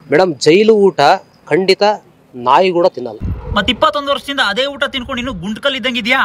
Madam ಜೈಲು ಊಟ ಖಂಡಿತ ನಾಯಿ ಕೂಡ ತಿನ್ನಲ್ಲ ಮತ್ ಇಪ್ಪತ್ತೊಂದು ವರ್ಷದಿಂದ ಅದೇ ಊಟ ತಿನ್ಕೊಂಡು ಇನ್ನು ಗುಂಟ್ಕಲ್ ಇದ್ದಂಗಿದ್ಯಾ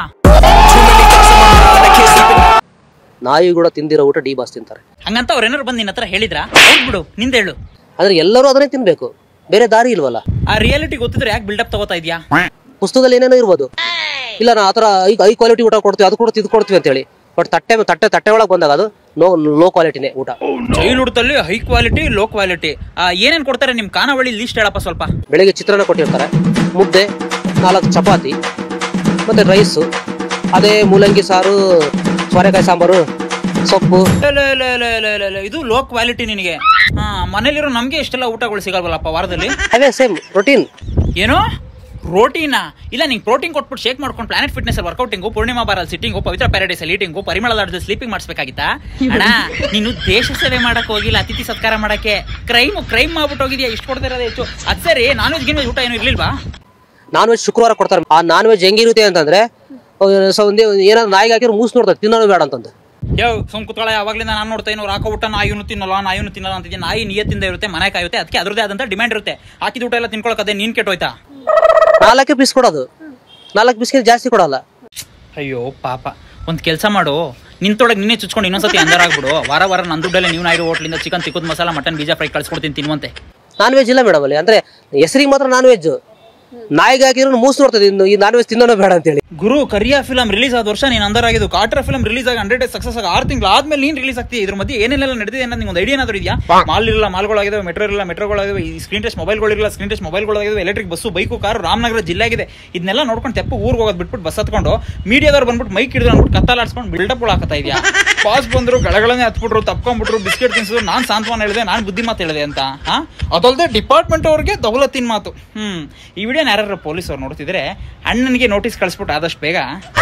ನಾಯಿ ಕೂಡ ತಿಂದಿರೋ ಊಟ ಡಿ ಬಾಸ್ ತಿಂತಾರೆ ಹಂಗಂತ ಅವ್ರ ಏನಾರು ಬಂದು ನಿನ್ನ ಹತ್ರ ಹೇಳಿದ್ರ ಹೌದ್ ಬಿಡು ನಿಂದ ಹೇಳು ಆದ್ರೆ ಎಲ್ಲರೂ ಅದನ್ನೇ ತಿನ್ಬೇಕು ಬೇರೆ ದಾರಿ ಇಲ್ವಲ್ಲ ಆ ರಿಯಾಲಿಟಿ ಗೊತ್ತಿದ್ರೆ ಯಾಕೆ ಬಿಲ್ಡಪ್ ತಗೋತಾ ಇದ್ಯಾ ಪುಸ್ತಕದಲ್ಲಿ ಏನೇನೋ ಇರ್ಬೋದು ಇಲ್ಲ ನಾ ಆತರ ಈಗ ಹೈ ಕ್ವಾಲಿಟಿ ಊಟ ಕೊಡ್ತೀವಿ ಅದು ಕೊಡ್ತೀವಿ ಇದು ಕೊಡ್ತೀವಿ ಅಂತೇಳಿ ಬಟ್ ತಟ್ಟೆ ತಟ್ಟೆ ತಟ್ಟೆ ಒಳಗೆ ಬಂದಾಗ ಅದು ನೋ ಲೋ ಕ್ವಾಲಿಟಿನೇ ಊಟ ಜೈಲ್ ಊಟದಲ್ಲಿ ಹೈ ಕ್ವಾಲಿಟಿ ಲೋ ಕ್ವಾಲಿಟಿ ಏನೇನ್ ಕೊಡ್ತಾರೆ ನಿಮ್ ಖಾನಾವಳಿ ಲಿಸ್ಟ್ ಹೇಳಪ್ಪ ಸ್ವಲ್ಪ ಬೆಳಿಗ್ಗೆ ಚಿತ್ರಾನ್ನ ಕೊಟ್ಟಿರ್ತಾರೆ ಮುದ್ದೆ ನಾಲ್ಕು ಚಪಾತಿ ಮತ್ತೆ ರೈಸು ಅದೇ ಮೂಲಂಗಿ ಸಾರು ಸೋರೆಕಾಯಿ ಸಾಂಬಾರು ಸೊಪ್ಪು ಲೆ, ಲೆ, ಲೆ, ಲೆ, ಲೆ, ಲೆ, ಲೆ, ಇದು ಲೋ ಕ್ವಾಲಿಟಿ ನಿನಗೆ ಹಾ ಮನೇಲಿರೋ ನಮ್ಗೆ ಇಷ್ಟೆಲ್ಲ ಊಟಗಳು ಸಿಗಲ್ವಲ್ಲಪ್ಪ ವಾರದಲ್ಲಿ ಅವೇ ಸೇಮ್ ರೊಟೀನ್ ಏನು ಪ್ರೋಟೀನಾ ಇಲ್ಲ ನಿಂಗೆ ಪ್ರೋಟೀನ್ ಕೊಟ್ಬಿಟ್ಟು ಶೇಕ್ ಮಾಡ್ಕೊಂಡು ಪ್ಲಾನೆಟ್ ಫಿಟ್ನೆಸ್ ಅಲ್ಲಿ ವರ್ಕೌಟಿಂಗು ಪೂರ್ಣಿಮಾ ಬಾರಲ್ಲಿ ಸಿಟ್ಟಿಂಗು ಪವಿತ್ರ ಪ್ಯಾರಡೈಸ್ ಅಲ್ಲಿ ಈಟಿಂಗು ಪರಿಮಳದ ಸ್ಲೀಪಿಂಗ್ ಮಾಡಿಸ್ಬೇಕಾಗಿತ್ತಾ ಅಣ್ಣ ನೀನು ದೇಶ ಸೇವೆ ಮಾಡಕ್ ಹೋಗಿಲ್ಲ ಅತಿಥಿ ಸತ್ಕಾರ ಮಾಡಕ್ಕೆ ಕ್ರೈಮ್ ಕ್ರೈಮ್ ಮಾಡ್ಬಿಟ್ಟು ಹೋಗಿದ್ಯಾ ಇಷ್ಟು ಕೊಡ್ತಾ ಇರೋದೇ ಹೆಚ್ಚು ಅದ್ ಸರಿ ನಾನ್ ವೆಜ್ ಗಿನ್ ಊಟ ಏನು ಇರ್ಲಿಲ್ವಾ ನಾನ್ ವೆಜ್ ಶುಕ್ರವಾರ ಕೊಡ್ತಾರೆ ಆ ನಾನ್ ವೆಜ್ ಹೆಂಗಿರುತ್ತೆ ಅಂತಂದ್ರೆ ಸೊ ಒಂದೇ ಏನಾದ್ರು ನಾಯಿಗೆ ಹಾಕಿದ್ರೆ ಮೂಸ್ ನೋಡ್ತಾರೆ ತಿನ್ನೋದು ಬೇಡ ಅಂತಂದು ಯೋ ಸುಮ್ ಕುತ್ಕೊಳ್ಳ ಯಾವಾಗ್ಲಿಂದ ನಾನು ನೋಡ್ತಾ ಇನ್ನು ರಾಕ ಊಟ ನಾಯಿನು ತಿನ್ನಲ್ಲ ನಾಯಿನು ತಿನ್ನಲ್ಲ ಅಂತಿದ್ದೆ ನಾಯಿ ನಿಯತ್ತಿಂದ ಇರುತ್ತೆ ಮನೆ ಕಾಯುತ್ತೆ ಅದಕ್ಕೆ ಅದ್ರದ್ದೇ ಆದಂತ ಡಿಮ್ಯಾಂಡ್ ಇರುತ್ತೆ ಹಾಕಿದ ಊಟ ಎಲ್ಲ ತಿನ್ಕೊಳಕದೆ ನೀನ್ ಕೆಟ್ಟೋಯ್ತಾ ನಾಲ್ಕೇ ಪೀಸ್ ಕೊಡೋದು ನಾಲ್ಕು ಪೀಸ್ಗೆ ಜಾಸ್ತಿ ಕೊಡಲ್ಲ ಅಯ್ಯೋ ಪಾಪ ಒಂದ್ ಕೆಲಸ ಮಾಡು ನಿಂತೊಳಗೆ ನಿನ್ನೆ ಚುಚ್ಕೊಂಡು ಇನ್ನೊಂದ್ಸತಿ ಅಂದರಾಗ್ಬಿಡು ವಾರ ವಾರ ನನ್ನ ದುಡ್ಡಲ್ಲೇ ನೀವು ನಾಯಿರು ಹೋಟ್ಲಿಂದ ಚಿಕನ್ ತಿಕ್ಕದ ಮಸಾಲ ಮಟನ್ ಬೀಜ ಫ್ರೈ ಕಳ್ಸ್ಕೊಡ್ತೀನಿ ತಿನ್ನುವಂತೆ ನಾನ್ ವೆಜ್ ಇಲ್ಲ ಮೇಡಮ್ ಅಲ್ಲಿ ಅಂದ್ರೆ ಹೆಸರಿಗೆ ಮಾತ್ರ ನಾನ್ ವೆಜ್ ನಾಯಿಗೆ ಹಾಕಿದ್ರು ಮೂಸ್ ನೋಡ್ತದೆ ಇನ್ನು ಈ ನಾನ್ ವೆಜ್ ತಿನ್ನೋಣ ಬೇಡ ಅಂತೇಳಿ ಗುರು ಕರಿಯಾ ಫಿಲಂ ರಿಲೀಸ್ ಆದ ವರ್ಷ ನೀನು ಅಂದರಾಗಿದ್ದು ಕಾಟ್ರ ಫಿಲಂ ರಿಲೀಸ್ ಆಗಿ ಹಂಡ್ರೆಡ್ ಡೇಸ್ ಸಕ್ಸಸ್ ಆಗಿ ಆರು ತಿಂಗಳು ಆದ್ಮೇಲೆ ನೀನ್ ರಿಲೀಸ್ ಆಗ್ತೀಯ ಇದ್ರ ಮಧ್ಯೆ ಏನೇನೆಲ್ಲ ನಡೆದಿದೆ ಅನ್ನೋದು ನಿಂಗೆ ಒಂದು ಐಡಿಯಾ ಏನಾದ್ರು ಇದೆಯಾ ಮಾಲ್ ಇರಲ್ಲ ಮಾಲ್ಗಳಾಗಿದ್ದಾವೆ ಮೆಟ್ರೋ ಇರಲ್ಲ ಮೆಟ್ರೋಗಳಾಗಿವೆ ಈ ಸ್ಕ್ರೀನ್ ಟಚ್ ಮೊಬೈಲ್ಗಳಿರಲ್ಲ ಸ್ಕ್ರೀನ್ ಟಚ್ ಮೊಬೈಲ್ಗಳಾಗಿವೆ electric bus bike car Ramanagara ಜಿಲ್ಲೆ ಆಗಿದೆ ಇದನ್ನೆಲ್ಲ ನೋಡ್ಕೊಂಡು ತೆಪ್ಪ ಊರಿಗೆ ಹೋಗೋದು ಬಿಟ್ಬಿಟ್ಟು ಬಸ್ ಹತ್ಕೊಂಡು ಮೀಡಿಯಾದವ್ರು ಬಂದ್ಬಿಟ್ಟು ಮೈಕ್ ಹಿಡಿದು ಅಂದ್ಬಿಟ್ಟು ಕತ್ತಲಾಡ್ಸ್ಕೊಂಡು ಬಿಲ್ಡಪ್ ಹಾಕತ್ತಾ ಇದೆಯಾ ಪಾಸ್ ಬಂದ್ರು ಗಳಗಳನ್ನೇ ಹತ್ಬಿಟ್ರು ತಪ್ಕೊಂಡ್ಬಿಟ್ರು ಬಿಸ್ಕೆಟ್ ತಿನ್ಸಿದ್ರು ನಾನು ಸಾಂತ್ವನ ಹೇಳಿದೆ ನಾನು ಬುದ್ಧಿ ಮಾತು ಹೇಳಿದೆ ಅಂತ ಹಾ ಅದಲ್ಲದೆ ಡಿಪಾರ್ಟ್ಮೆಂಟ್ ಅವ್ರಿಗೆ ದೌಲತ್ತಿನ ಮಾತು ಹ್ಮ್ ಈ ವಿಡಿಯೋನ ಯಾರು ಪೊಲೀಸ್ ಅವ್ರು ನೋಡ್ತಿದ್ರೆ ಅಣ್ಣನಿಗೆ ನೋಟಿಸ್ ಕಳಿಸ್ಬಿಟ್ಟು ಆದಷ್ಟು ಬೇಗ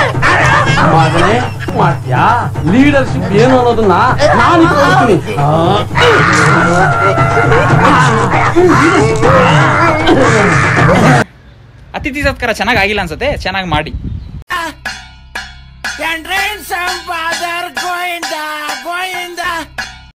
ಮಗನೇ ಮಾಡ್ತೀಯಾ ಲೀಡರ್ಶಿಪ್ ಏನು ಅನ್ನೋದನ್ನ ನಾನು ತೋರಿಸ್ತೀನಿ ಅತಿಥಿ ಸತ್ಕಾರ ಚೆನ್ನಾಗಿ ಆಗಿಲ್ಲ ಅನ್ಸುತ್ತೆ ಚೆನ್ನಾಗಿ ಮಾಡಿ And rain some father going down.